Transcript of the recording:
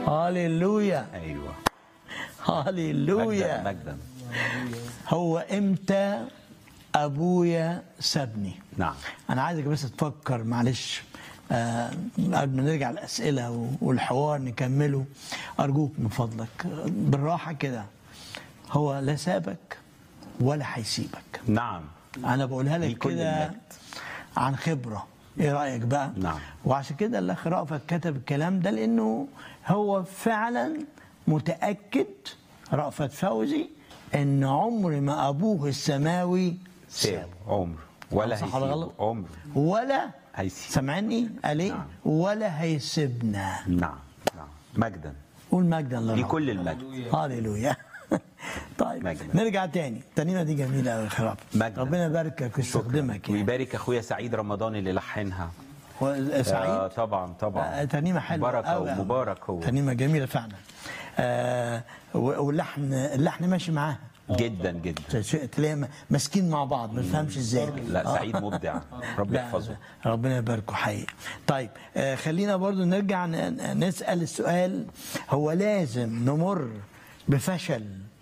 هاليلويا ايوه هاليلويا مجدا مجدا هو امتى ابويا سابني نعم انا عايزك بس تفكر معلش آه، قبل ما نرجع الاسئله و- والحوار نكمله ارجوك من فضلك آه، بالراحه كده هو لا سابك ولا هيسيبك نعم انا بقولها لك لكل كده المجد. عن خبره ايه رايك بقى نعم. وعشان كده الاخ رأفت كتب الكلام ده لانه هو فعلا متاكد رأفت فوزي ان عمر ما ابوه السماوي ساب عمر ولا صح ولا هيسيبه غلط؟ عمر ولا هيسيب. سامعني قال ايه نعم. ولا هيسيبنا نعم نعم مجدا قول مجدا لله لكل المجد هاليلويا طيب مجدا. نرجع تاني الترنيمه دي جميله قوي يا خراب مجدا. ربنا يباركك ويستخدمك يعني ويبارك اخويا سعيد رمضان اللي لحنها هو آه سعيد طبعا طبعا آه، ترنيمه حلوه بركه أوي أوي. ومبارك هو ترنيمه جميله فعلا آه و- واللحن اللحن ماشي معاها جدا جدا شيء تلاقي ماسكين مع بعض ما تفهمش ازاي لا آه. سعيد مبدع ربي لا، يحفظه ربنا يباركه حقيقي طيب آه خلينا برضو نرجع ن- نسأل السؤال هو لازم نمر بفشل